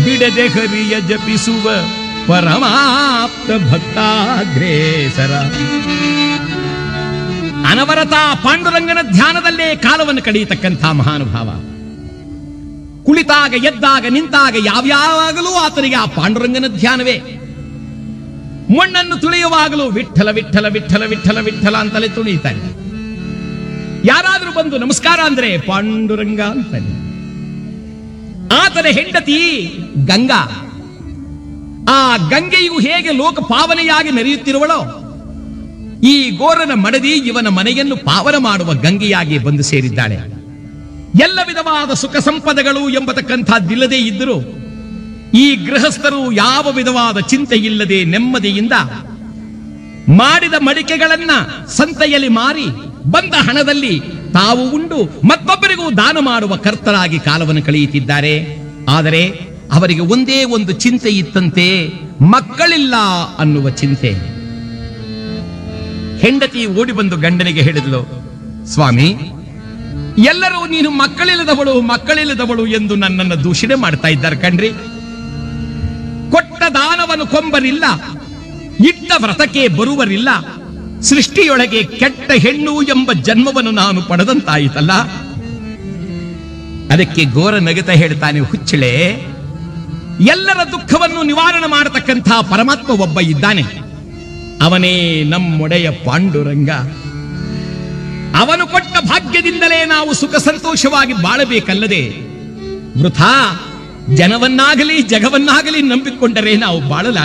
ಬಿಡದೆ ಹರಿಯ ಜಪಿಸುವ ಪರಮಾಪ್ತ ಭಕ್ತಾಗ್ರೇಸರ ಅನವರತ ಪಾಂಡುರಂಗನ ಧ್ಯಾನದಲ್ಲೇ ಕಾಲವನ್ನು ಕಳೆಯತಕ್ಕಂಥ ಮಹಾನುಭಾವ ಕುಳಿತಾಗ ಎದ್ದಾಗ ನಿಂತಾಗ ಯಾವ್ಯಾವಾಗಲೂ ಆತನಿಗೆ ಆ ಪಾಂಡುರಂಗನ ಧ್ಯಾನವೇ ಮಣ್ಣನ್ನು ತುಳಿಯುವಾಗಲೂ ವಿಠಲ ವಿಠಲ ವಿಠಲ ವಿಠಲ ವಿಠಲ ಅಂತಲೇ ತುಳಿಯುತ್ತಾನೆ ಯಾರಾದ್ರೂ ಬಂದು ನಮಸ್ಕಾರ ಅಂದ್ರೆ ಪಾಂಡುರಂಗ ಅಂತಾನೆ ಆತನ ಹೆಂಡತಿ ಗಂಗಾ ಆ ಗಂಗೆಯು ಹೇಗೆ ಲೋಕ ಪಾವನೆಯಾಗಿ ಮೆರೆಯುತ್ತಿರುವಳೋ ಈ ಗೋರನ ಮಡದಿ ಇವನ ಮನೆಯನ್ನು ಪಾವನ ಮಾಡುವ ಗಂಗೆಯಾಗಿ ಬಂದು ಸೇರಿದ್ದಾಳೆ ಎಲ್ಲ ವಿಧವಾದ ಸುಖ ಸಂಪದಗಳು ಎಂಬತಕ್ಕಂಥದ್ದಿಲ್ಲದೆ ಇದ್ದರೂ ಈ ಗೃಹಸ್ಥರು ಯಾವ ವಿಧವಾದ ಚಿಂತೆ ಇಲ್ಲದೆ ನೆಮ್ಮದಿಯಿಂದ ಮಾಡಿದ ಮಡಿಕೆಗಳನ್ನ ಸಂತೆಯಲ್ಲಿ ಮಾರಿ ಬಂದ ಹಣದಲ್ಲಿ ತಾವು ಉಂಡು ಮತ್ತೊಬ್ಬರಿಗೂ ದಾನ ಮಾಡುವ ಕರ್ತರಾಗಿ ಕಾಲವನ್ನು ಕಳೆಯುತ್ತಿದ್ದಾರೆ ಆದರೆ ಅವರಿಗೆ ಒಂದೇ ಒಂದು ಚಿಂತೆ ಇತ್ತಂತೆ ಮಕ್ಕಳಿಲ್ಲ ಅನ್ನುವ ಚಿಂತೆ ಹೆಂಡತಿ ಓಡಿ ಬಂದು ಗಂಡನಿಗೆ ಹೇಳಿದ್ಲು ಸ್ವಾಮಿ ಎಲ್ಲರೂ ನೀನು ಮಕ್ಕಳಿಲ್ಲದವಳು ಮಕ್ಕಳಿಲ್ಲದವಳು ಎಂದು ನನ್ನನ್ನು ದೂಷಣೆ ಮಾಡ್ತಾ ಇದ್ದಾರೆ ಕಣ್ರಿ ಕೊಟ್ಟ ದಾನವನ್ನು ಕೊಂಬರಿಲ್ಲ ಇಟ್ಟ ವ್ರತಕ್ಕೆ ಬರುವರಿಲ್ಲ ಸೃಷ್ಟಿಯೊಳಗೆ ಕೆಟ್ಟ ಹೆಣ್ಣು ಎಂಬ ಜನ್ಮವನ್ನು ನಾನು ಪಡೆದಂತಾಯಿತಲ್ಲ ಅದಕ್ಕೆ ಘೋರ ನಗತ ಹೇಳ್ತಾನೆ ಹುಚ್ಚಳೆ ಎಲ್ಲರ ದುಃಖವನ್ನು ನಿವಾರಣೆ ಮಾಡತಕ್ಕಂಥ ಪರಮಾತ್ಮ ಒಬ್ಬ ಇದ್ದಾನೆ ಅವನೇ ನಮ್ಮೊಡೆಯ ಪಾಂಡುರಂಗ ಅವನು ಕೊಟ್ಟ ಭಾಗ್ಯದಿಂದಲೇ ನಾವು ಸುಖ ಸಂತೋಷವಾಗಿ ಬಾಳಬೇಕಲ್ಲದೆ ವೃಥಾ ಜನವನ್ನಾಗಲಿ ಜಗವನ್ನಾಗಲಿ ನಂಬಿಕೊಂಡರೆ ನಾವು ಬಾಳಲ